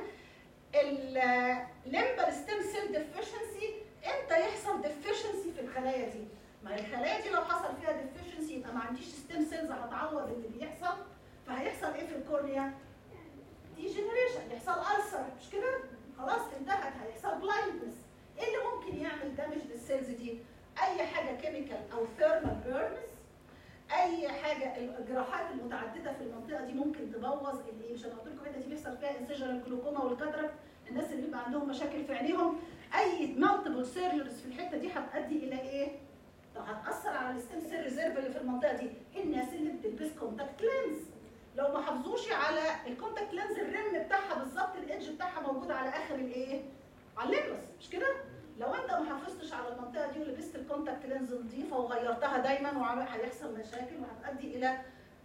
الليمبال ستيم سيل ديفيشنسي امتى يحصل ديفيشنسي في الخلايا دي ما هي الخلايا دي لو حصل فيها ديفيشنسي يبقى ما عنديش ستيم سيلز هتعوض اللي بيحصل فهيحصل ايه في الكورنيا ديجنريشن يحصل ألسر مش كده خلاص انتهت هيحصل بلايندنس ايه اللي ممكن يعمل دامج للسيلز دي اي حاجه كيميكال او ثيرمال بيرنز اي حاجه الجراحات المتعدده في المنطقه دي ممكن تبوظ اللي مش انا قلت لكم الحته دي بيحصل فيها انسجن الجلوكوما والكاتراكت الناس اللي بيبقى عندهم مشاكل في عينيهم اي مالتيبل سيرجرز في الحته دي هتؤدي الى ايه؟ طب هتاثر على الستيم سيل ريزيرف اللي في المنطقه دي الناس اللي بتلبس كونتاكت لينز لو ما حافظوش على الكونتاكت لينز الرم بتاعها بالظبط الايدج بتاعها موجود على اخر الايه؟ على الليبس مش كده؟ لو انت ما حافظتش على المنطقه دي ولبست الكونتاكت لينز نظيفه وغيرتها دايما وعمل هيحصل مشاكل وهتؤدي الى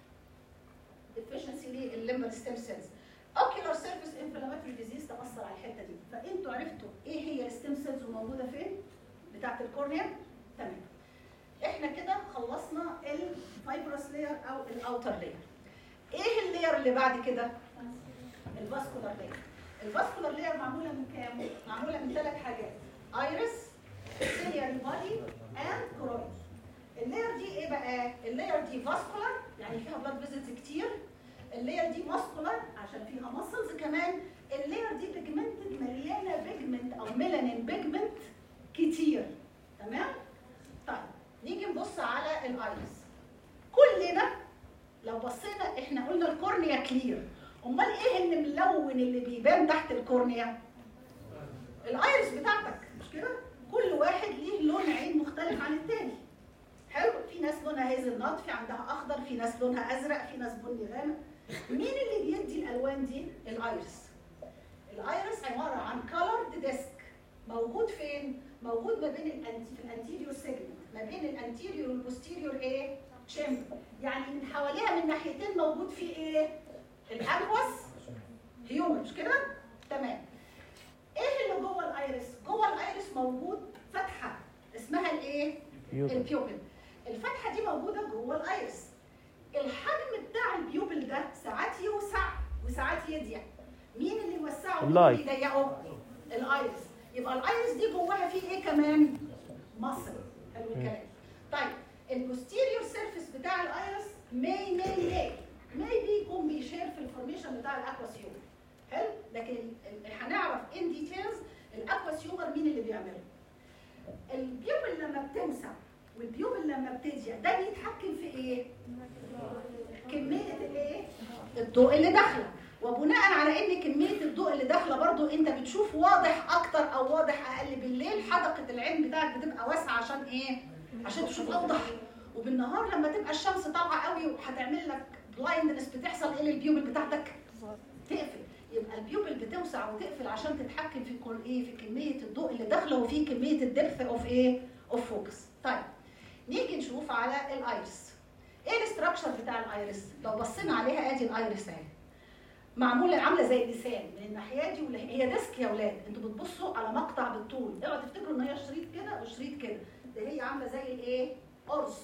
deficiency للليمبال ستيم سيلز اوكيولار سيرفيس انفلاماتوري ديزيز تاثر على الحته دي فانتوا عرفتوا ايه هي الستيم سيلز وموجوده فين بتاعه الكورنيا تمام احنا كده خلصنا الفايبرس لاير او الاوتر لاير ايه اللاير اللي بعد كده الفاسكولار لاير الفاسكولار لاير معموله من كام معموله من ثلاث حاجات ايرس سيلياري بادي اند كورويد اللاير دي ايه بقى اللاير دي فاسكولار يعني فيها بلاد فيزيتس كتير اللاير دي ماسكولار عشان فيها ماسلز كمان اللاير دي بيجمنتد مليانه بيجمنت او ميلانين بيجمنت كتير تمام طيب نيجي نبص على الايرس كلنا لو بصينا احنا قلنا الكورنيا كلير امال ايه اللي ملون اللي بيبان تحت الكورنيا الايرس بتاعتك مش كده كل واحد ليه لون عين مختلف عن التاني حلو في ناس لونها هيزل نوت في عندها اخضر في ناس لونها ازرق في ناس بني غامق مين اللي بيدي الالوان دي الايرس الايرس عباره عن كولرد ديسك موجود فين موجود ما بين الانتي في الانتيريور سيجمنت ما بين الانتيريور والبوستيريور ايه تشامبر يعني من حواليها من ناحيتين موجود فيه ايه الانوس هيومن مش كده تمام ايه اللي جوه الايرس جوه الايرس موجود فتحه اسمها الايه البيوبل الفتحه دي موجوده جوه الايرس الحجم بتاع البيوبل ده ساعات يوسع وساعات يضيق مين اللي يوسعه ومين اللايت. اللي يضيقه الايرس يبقى الايرس دي جواها فيه ايه كمان مصل حلو الكلام طيب البوستيريور سيرفيس بتاع الايرس ماي ماي ماي ماي يكون بيشير في الفورميشن بتاع الاكواسيوم حلو لكن ال- ال- هنعرف ان ديتيلز الاكواسيومر مين اللي بيعمله البيوبل لما بتوسع والبيوبل لما بتضيق ده بيتحكم في ايه كميه الايه الضوء اللي داخله وبناء على ان كميه الضوء اللي داخله برضو انت بتشوف واضح اكتر او واضح اقل بالليل حدقه العين بتاعك بتبقى واسعه عشان ايه عشان تشوف اوضح وبالنهار لما تبقى الشمس طالعه قوي وهتعمل لك بلايندنس بتحصل ايه للبيوبل بتاعتك تقفل يبقى البيوبل بتوسع وتقفل عشان تتحكم في كل ايه في كميه الضوء اللي داخله وفي كميه الدبث اوف ايه اوف فوكس طيب نيجي نشوف على الايرس ايه الاستراكشر بتاع الايرس لو بصينا عليها ادي الايرس اهي معموله عامله زي اللسان من الناحيه دي ولا هي ديسك يا اولاد انتوا بتبصوا على مقطع بالطول اوعوا تفتكروا ان هي شريط كده وشريط كده ده هي عامله زي الايه قرص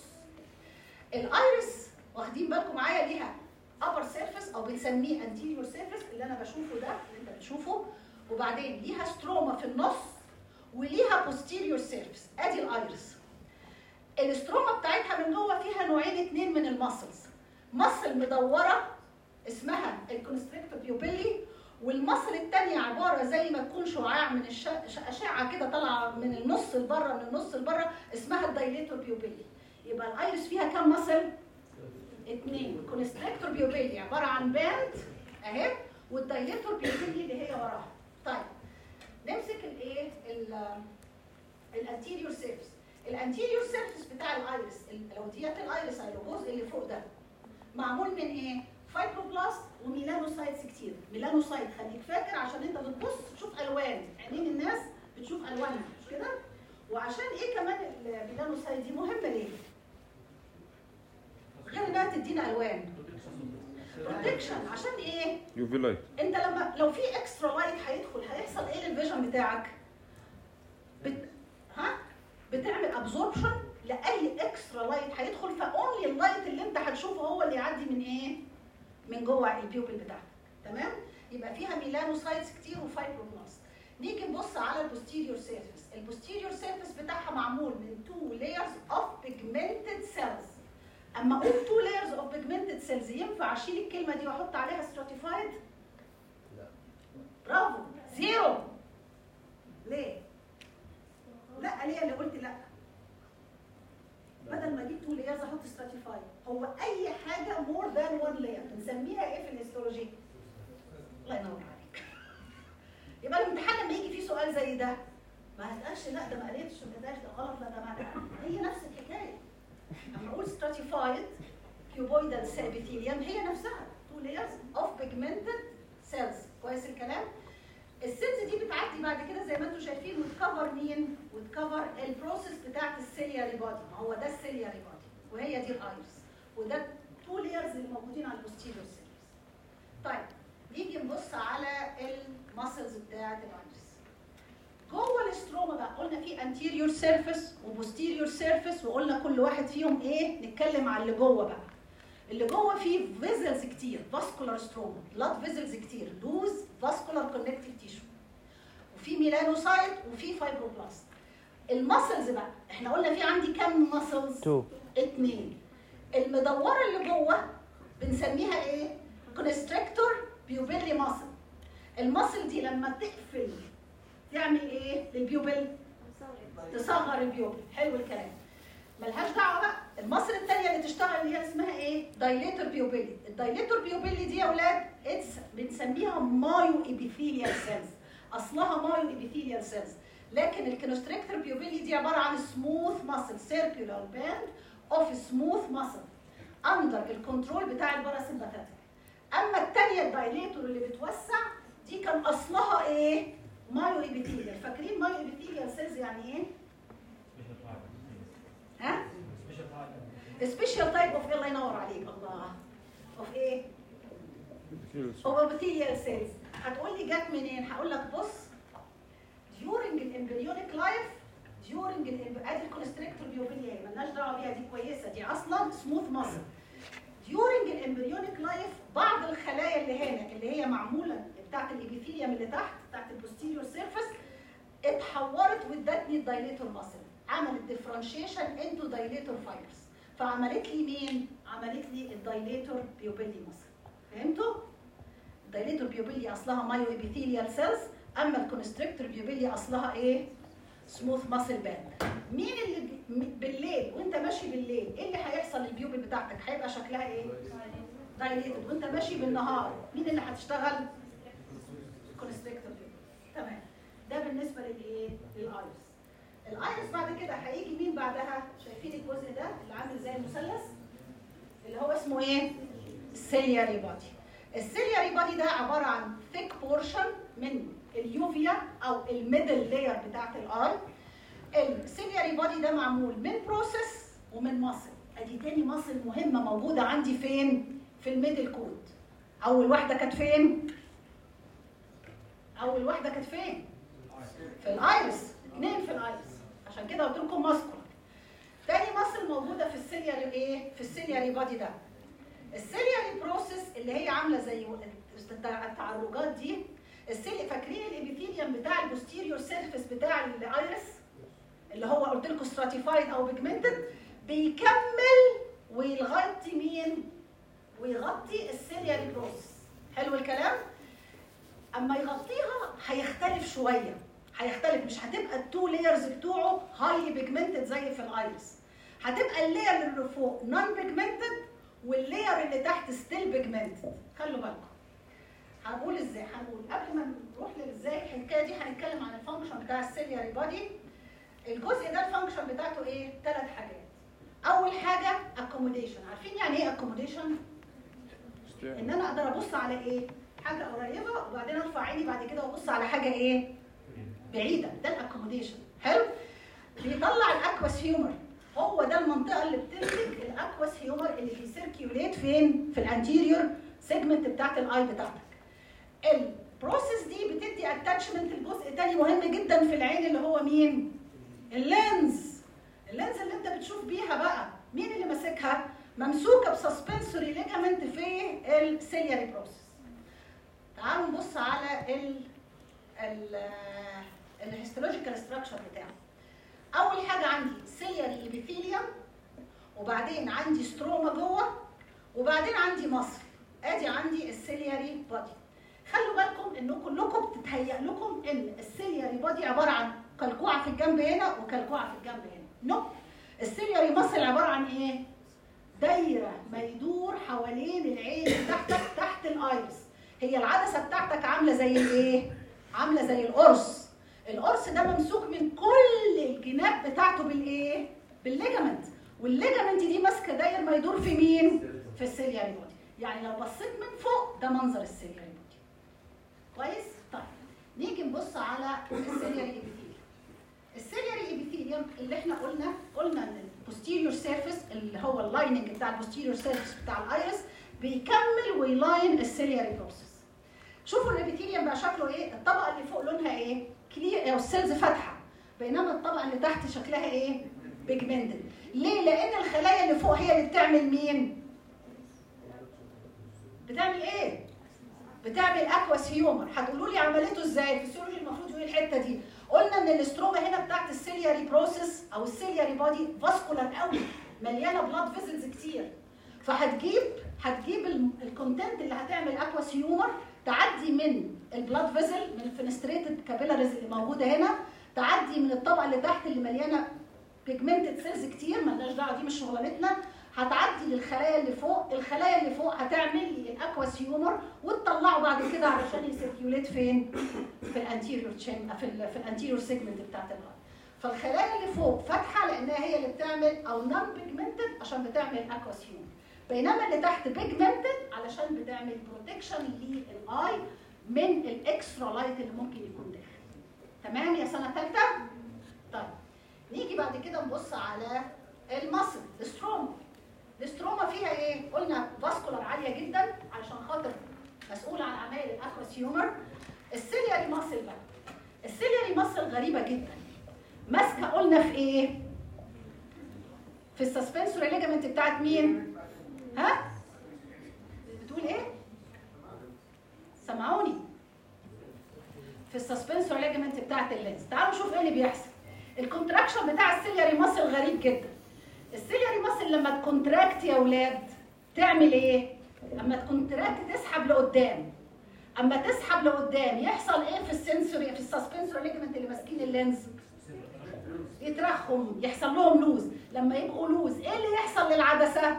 الايرس واخدين بالكم معايا ليها upper surface او بنسميه anterior surface اللي انا بشوفه ده اللي انت بتشوفه وبعدين ليها ستروما في النص وليها posterior surface ادي الايرس الاستروما بتاعتها من جوه فيها نوعين اتنين من المسلز مصل مدوره اسمها الكونستريكتور بيوبيلي والمصل التانية عبارة زي ما تكون شعاع من الش... ش- أشعة كده طالعة من النص لبره من النص لبره اسمها الدايليتور بيوبيلي يبقى الايرس فيها كام مصل؟ اثنين كونستريكتور بيوبيلي عبارة عن باند اهي والدايليتور بيوبيلي اللي هي وراها طيب نمسك الايه ال- الانتيريور سيرفيس الانتيريور سيرفيس بتاع الايرس ال- لو ديت الايرس اهي الجزء اللي فوق ده معمول من ايه؟ فايبروبلاست وميلانوسايتس كتير، ميلانوسايت خليك فاكر عشان انت بتبص تشوف الوان، عينين الناس بتشوف الوانها مش كده؟ وعشان ايه كمان الميلانوسايت دي مهمه ليه؟ غير انها تدينا الوان بروتكشن عشان ايه؟ يو في لايت انت لما لو في اكسترا لايت هيدخل هيحصل ايه للفيجن بتاعك؟ بت... ها؟ بتعمل ابزوربشن لاي اكسترا لايت هيدخل فاونلي اللايت اللي انت هتشوفه هو اللي يعدي من ايه؟ من جوه البيوبل بتاعتك تمام؟ يبقى فيها ميلانوسايتس كتير وفايبروبلاست نيجي نبص على البوستيريور سيرفيس البوستيريور سيرفيس بتاعها معمول من تو لايرز اوف بيجمنتد سيلز اما اقول تو لايرز اوف بيجمنتد سيلز ينفع اشيل الكلمه دي واحط عليها ستراتيفايد؟ لا برافو زيرو ليه؟ لا ليه اللي قلت لا بدل ما اجيب تو لايرز احط ستراتيفاي هو اي حاجه مور ذان وان لاير بنسميها ايه في الهيستولوجي؟ الله ينور عليك يبقى الامتحان لما يجي فيه سؤال زي ده ما هتقالش لا ده ما قالتش ما قالش ده غلط لا ده ما هي نفس الحكايه اما اقول stratified cuboidal cell epithelium هي نفسها two layers of pigmented cells كويس الكلام السيلز دي بتعدي بعد كده زي ما انتم شايفين وتكفر مين وتكفر البروسيس بتاعت السيلياري بودي ما هو ده السيلياري بودي وهي دي الايرس وده تو لايرز اللي موجودين على البوستيريور سيلز طيب نيجي نبص على المسلز بتاعت الايرس جوه الاستروما بقى قلنا في anterior سيرفيس وبوستيريور سيرفيس وقلنا كل واحد فيهم ايه نتكلم على اللي جوه بقى اللي جوه فيه فيزلز كتير فاسكولار ستروما بلاد فيزلز كتير لوز فاسكولار كونكتيف تيشو وفي ميلانوسايت وفي فايبروبلاست المسلز بقى احنا قلنا في عندي كام مسلز تو اتنين المدوره اللي جوه بنسميها ايه كونستريكتور بيوبيلي ماسل الماسل دي لما تقفل تعمل ايه للبيوبل تصغر البيوبل حلو الكلام ملهاش دعوه بقى المصر الثانيه اللي تشتغل اللي هي اسمها ايه دايليتور بيوبيلي الدايليتور بيوبيلي دي يا اولاد اتس بنسميها مايو ابيثيليال سيلز اصلها مايو ابيثيليال سيلز لكن الكونستريكتور بيوبيلي دي عباره عن سموث ماسل سيركولار باند اوف سموث ماسل اندر الكنترول بتاع الباراسمباثيك اما الثانيه الدايليتور اللي بتوسع دي كان اصلها ايه مايو ابيثيليال فاكرين مايو ابيثيليال سيلز يعني ايه ها سبيشال تايب اوف الله ينور عليك الله اوف ايه اوف ابيثيليال سيلز هتقول لي جت منين هقول لك بص during الامبريونيك لايف during الامب- ادي الكونستريكتور بيوبيليا مالناش دعوه بيها دي كويسه دي اصلا سموث ماسل during الامبريونيك لايف بعض الخلايا اللي هنا اللي هي معموله بتاعت الابيثيليوم اللي تحت بتاعت البوستيريور سيرفيس اتحورت وادتني الدايليتور ماسل عملت ديفرنشيشن انتو دايليتور فايبرز فعملت لي مين؟ عملت لي الدايليتور بيوبيلي ماسل فهمتوا؟ الدايليتور بيوبيلي اصلها مايو ابيثيليال سيلز اما الكونستريكتور بيوبيلي اصلها ايه؟ سموث ماسل باند مين اللي ب- بالليل وانت ماشي بالليل ايه اللي هيحصل للبيوبل بتاعتك؟ هيبقى شكلها ايه؟ دايليتد وانت ماشي بالنهار مين اللي هتشتغل؟ كونستريكتور تمام ده بالنسبه للايه؟ للايرس الايرس بعد كده هيجي مين بعدها؟ شايفين الجزء ده اللي عامل زي المثلث؟ اللي هو اسمه ايه؟ السيلياري بادي السيلياري بادي ده عباره عن ثيك بورشن من اليوفيا او الميدل لاير بتاعت الاي السيلياري بادي ده معمول من بروسيس ومن ماسل ادي تاني ماسل مهمه موجوده عندي فين في الميدل كود اول واحده كانت فين اول واحده كانت فين في الايرس اثنين في الايرس عشان كده قلت لكم ماسكول تاني ماسل موجوده في السيلياري ايه في السيلياري بادي ده السيلياري بروسيس اللي هي عامله زي التعرجات دي السيلي فاكرين الابيثيليوم بتاع البوستيريور سيرفيس بتاع الايرس اللي هو قلت لكم ستراتيفايد او بيجمنتد بيكمل ويغطي مين؟ ويغطي السيلياري بروسس حلو الكلام؟ اما يغطيها هيختلف شويه هيختلف مش هتبقى التو لايرز بتوعه هايلي بيجمنتد زي في الايرس هتبقى اللاير اللي فوق نون بيجمنتد واللاير اللي تحت ستيل بيجمنتد خلوا بالكم هنقول ازاي هنقول قبل ما نروح لازاي الحكايه دي هنتكلم عن الفانكشن بتاع السيلياري بادي الجزء ده الفانكشن بتاعته ايه ثلاث حاجات اول حاجه اكوموديشن عارفين يعني ايه اكوموديشن ان انا اقدر ابص على ايه حاجه قريبه وبعدين ارفع عيني بعد كده وابص على حاجه ايه بعيده ده الاكوموديشن حلو بيطلع الاكواس هيومر هو ده المنطقه اللي بتمسك الاكواس هيومر اللي بيسيركيوليت فين في الانتيريور سيجمنت بتاعت الاي بتاعتك البروسيس دي بتدي اتاتشمنت لجزء تاني مهم جدا في العين اللي هو مين اللينز اللينز اللي انت بتشوف بيها بقى مين اللي ماسكها ممسوكه بسسبنسوري ليجامنت في السيلياري بروسيس تعالوا نبص على ال ال الهيستولوجيكال ستراكشر بتاعه اول حاجه عندي سيلياري ايبيثيليوم وبعدين عندي ستروما جوه وبعدين عندي مصل ادي عندي السيلياري بادي خلوا بالكم ان كلكم بتتهيأ لكم ان السيلياري بادي عباره عن كلكوعه في الجنب هنا وكلكوعه في الجنب هنا نو السيلياري مصل عباره عن ايه دايره ما يدور حوالين العين بتاعتك تحت الايرس هي العدسه بتاعتك عامله زي الايه عامله زي القرص القرص ده ممسوك من كل الجناب بتاعته بالايه بالليجامنت والليجامنت دي ماسكه داير ما يدور في مين في السيلياري بودي يعني لو بصيت من فوق ده منظر السيلياري بودي كويس طيب نيجي نبص على السيلياري ايبيثيليوم السيلياري ايبيثيليوم اللي احنا قلنا قلنا ان البوستيريور سيرفيس اللي هو اللايننج بتاع البوستيريور سيرفيس بتاع الايرس بيكمل ويلاين السيلياري بروسس شوفوا الابيثيليوم بقى شكله ايه الطبقه اللي فوق لونها ايه كلير او السيلز فاتحه بينما الطبقه اللي تحت شكلها ايه بيجمنتد ليه لان الخلايا اللي فوق هي اللي بتعمل مين بتعمل ايه بتعمل اكواس هيومر هتقولوا لي عملته ازاي الفسيولوجي المفروض يقول الحته دي قلنا ان الاستروما هنا بتاعت السيلياري بروسيس او السيلياري بادي فاسكولار قوي مليانه بلاد فيزلز كتير فهتجيب هتجيب الكونتنت اللي هتعمل اكواس هيومر تعدي من البلاد فيزل من الفنستريتد كابيلاريز اللي موجوده هنا تعدي من الطبقه اللي تحت اللي مليانه بيجمنتد سيلز كتير مالناش دعوه دي مش شغلانتنا هتعدي للخلايا اللي فوق الخلايا اللي فوق هتعمل لي الاكواس هيومر وتطلعه بعد كده علشان يسيركيوليت فين في الانتيريور تشين في ال في الانتيريور سيجمنت بتاعت الهارت فالخلايا اللي فوق فاتحه لانها هي اللي بتعمل او نون بيجمنتد عشان بتعمل اكواس هيومر بينما اللي تحت بيجمنتد علشان بتعمل بروتكشن للاي من الاكسترا لايت اللي ممكن يكون داخل تمام يا سنه ثالثه طيب نيجي بعد كده نبص على المصل الستروما الستروما فيها ايه قلنا فاسكولار عاليه جدا علشان خاطر مسؤوله عن عمايل الاكواس هيومر السيلياري ماسل بقى السيلياري ماسل غريبه جدا ماسكه قلنا في ايه في السسبنسوري ليجامنت بتاعت مين ها بتقول ايه سمعوني في السسبنسور ليجمنت بتاعت اللينز تعالوا نشوف ايه اللي بيحصل الكونتراكشن بتاع السيلياري ماسل غريب جدا السيلياري ماسل لما تكونتراكت يا اولاد تعمل ايه اما تكونتراكت تسحب لقدام اما تسحب لقدام يحصل ايه في السنسوري في السسبنسور ليجمنت اللي ماسكين اللينز يترخم يحصل لهم لوز لما يبقوا لوز ايه اللي يحصل للعدسه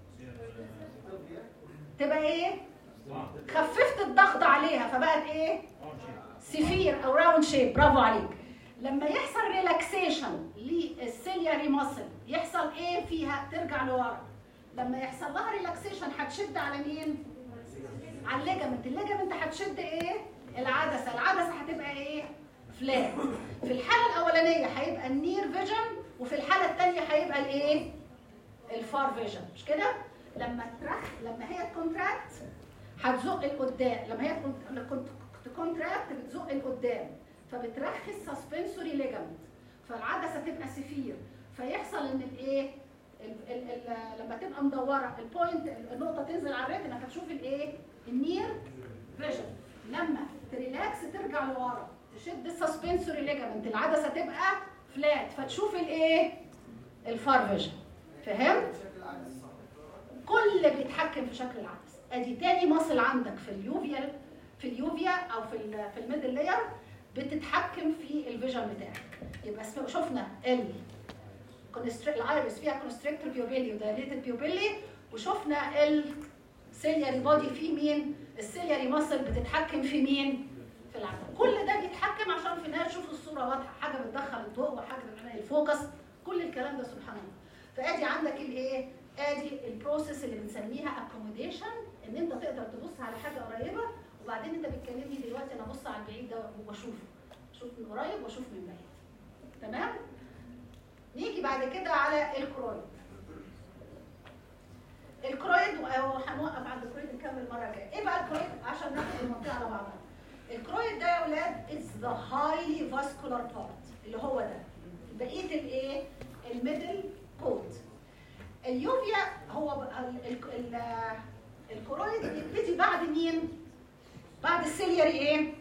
تبقى ايه خففت الضغط عليها فبقت ايه سفير او راوند شيب برافو عليك لما يحصل ريلاكسيشن للسيلياري ماسل يحصل ايه فيها ترجع لورا لما يحصل لها ريلاكسيشن هتشد على مين على الليجمنت الليجمنت هتشد ايه العدسه العدسه هتبقى ايه فلات في الحاله الاولانيه هيبقى النير فيجن وفي الحاله الثانيه هيبقى الايه الفار فيجن مش كده لما ترخ لما هي تكونتراكت هتزق لقدام لما هي تكونتراكت بتزق لقدام فبترخي السسبنسوري ليجمنت فالعدسه تبقى سفير فيحصل ان الايه ال- ال- ال- لما تبقى مدوره البوينت النقطه تنزل على الريتنا فتشوف الايه النير فيجن لما تريلاكس ترجع لورا تشد السسبنسوري ليجمنت العدسه تبقى فلات فتشوف الايه الفار فيجن فهمت شكل العدس صح كل اللي بيتحكم في شكل العدسه ادي تاني مصل عندك في اليوفيا في اليوفيا او في ال في الميدل لاير بتتحكم في الفيجن بتاعك يبقى اسمه شفنا ال الايرس فيها كونستريكتور بيوبيلي ودايليتد بيوبيلي وشفنا السيلياري بودي في مين السيلياري ماسل بتتحكم في مين في العدسه كل ده بيتحكم عشان في النهايه تشوف الصوره واضحه حاجه بتدخل الضوء وحاجه بتعمل الفوكس كل الكلام ده سبحان الله فادي عندك الايه ادي البروسيس اللي بنسميها اكوموديشن ان انت تقدر تبص على حاجه قريبه وبعدين انت بتكلمني دلوقتي انا ابص على البعيد ده واشوفه اشوف من قريب واشوف من بعيد تمام نيجي بعد كده على الكرويد الكرويد وهنوقف عند الكرويد نكمل مره جايه ايه بقى الكرويد عشان ناخد المنطقه على بعضها الكرويد ده يا اولاد از ذا هايلي فاسكولار بارت اللي هو ده بقيه الايه الميدل كوت اليوفيا هو بقى ال- ال- ال- الكرويد بيبتدي بعد مين بعد السيلياري ايه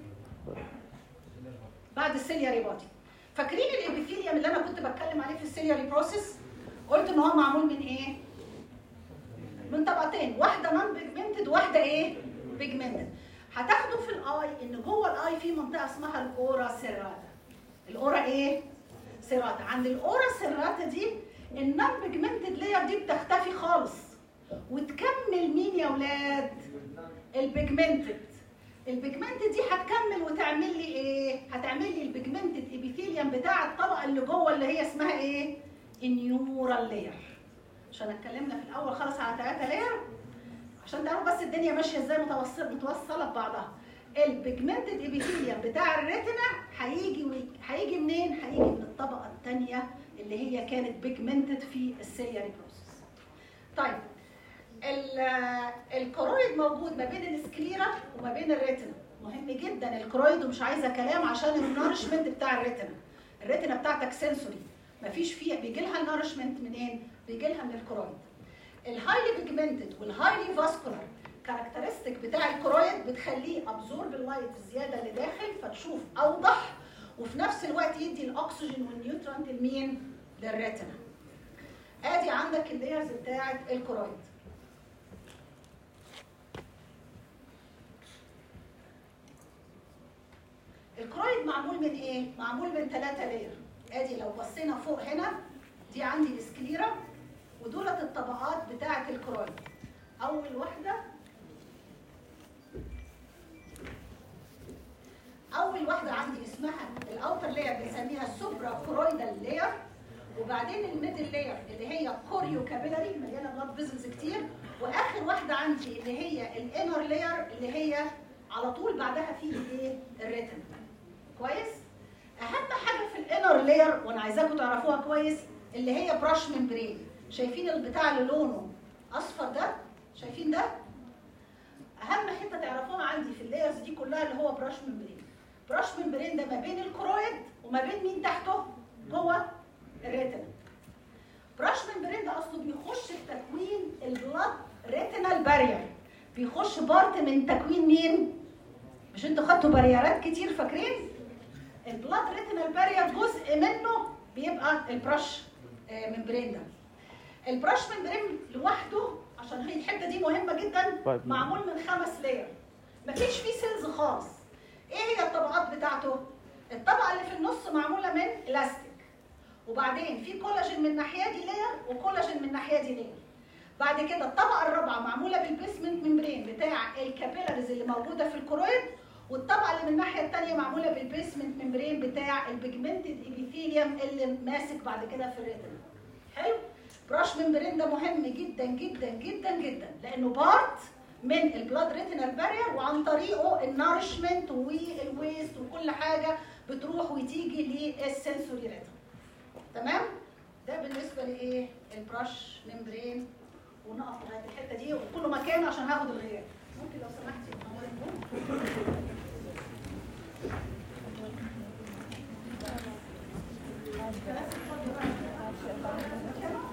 بعد السيلياري بودي فاكرين الابيثيليوم اللي انا كنت بتكلم عليه في السيلياري بروسيس قلت ان هو معمول من ايه من طبقتين واحده نون بيجمنتد واحده ايه بيجمنتد هتاخدوا في الاي ان جوه الاي في منطقه اسمها الاورا سيراتا الاورا ايه سيراتا عند الاورا سيراتا دي النون بيجمنتد لاير دي بتختفي خالص وتكمل مين يا اولاد البيجمنتد البيجمنتد دي هتكمل وتعمل لي ايه هتعمل لي البيجمنتد ابيثيليوم بتاع الطبقه اللي جوه اللي هي اسمها ايه النيورال لاير عشان اتكلمنا في الاول خالص على ثلاثه لاير عشان تعرفوا بس الدنيا ماشيه ازاي متوصل متوصله ببعضها البيجمنتد ابيثيليوم بتاع الريتنا هيجي وي- هيجي منين هيجي من الطبقه الثانيه اللي هي كانت بيجمنتد في السيلياري بروسيس طيب ال- الكرويد موجود ما بين السكليرا وما بين الريتنا مهم جدا الكرويد ومش عايزه كلام عشان النارشمنت بتاع الريتنا الريتنا بتاعتك سنسوري مفيش فيها بيجي لها النارشمنت منين بيجي لها من الكرويد الهايلي بيجمنتد والهايلي فاسكولار كاركترستيك بتاع الكرويد بتخليه ابزورب اللايت الزياده اللي داخل فتشوف اوضح وفي نفس الوقت يدي الاكسجين والنيوترانت لمين للريتنا ادي عندك اللايرز بتاعه الكرويد الكرويد معمول من ايه؟ معمول من ثلاثة لاير ادي لو بصينا فوق هنا دي عندي السكليرا ودولت الطبقات بتاعة الكرويد أول واحدة أول واحدة عندي اسمها الأوتر لاير بنسميها السوبرا كرويدال لاير وبعدين الميدل لاير اللي هي كوريو كابيلاري مليانة بلاد فيزلز كتير وآخر واحدة عندي اللي هي الانر لاير اللي هي على طول بعدها في الايه؟ الريتن كويس؟ اهم حاجه في الانر لاير وانا عايزاكم تعرفوها كويس اللي هي براش ممبرين شايفين البتاع اللي لونه اصفر ده شايفين ده اهم حته تعرفوها عندي في اللايرز دي كلها اللي هو براش ممبرين براش ممبرين ده ما بين الكرويد وما بين مين تحته جوه الريتنا براش ممبرين ده اصله بيخش في تكوين البلاد ريتينال بارير بيخش بارت من تكوين مين مش انتوا خدتوا بريارات كتير فاكرين البلاد ريتينال بارير جزء منه بيبقى البرش آه، ممبرين ده البرش ممبرين لوحده عشان هي الحته دي مهمه جدا طيب. معمول من خمس لاير مفيش فيه سيلز خالص ايه هي الطبقات بتاعته الطبقه اللي في النص معموله من الاستيك وبعدين في كولاجين من الناحيه دي لاير وكولاجين من الناحيه دي لاير بعد كده الطبقه الرابعه معموله بالبيسمنت ممبرين بتاع الكابيلاريز اللي موجوده في الكرويد والطبقه اللي من الناحيه الثانيه معموله بالبيسمنت ممبرين بتاع البيجمنتد ابيثيليوم اللي ماسك بعد كده في الريتنا حلو براش ممبرين ده مهم جدا جدا جدا جدا لانه بارت من البلاد ريتينال بارير وعن طريقه النارشمنت والويست وكل حاجه بتروح وتيجي للسنسوري ريتنا تمام ده بالنسبه لايه البراش ممبرين ونقف لغايه الحته دي وكله مكان عشان هاخد الغياب ممكن لو سمحتي تنوري النور؟ خلاص، اتفضل بقى.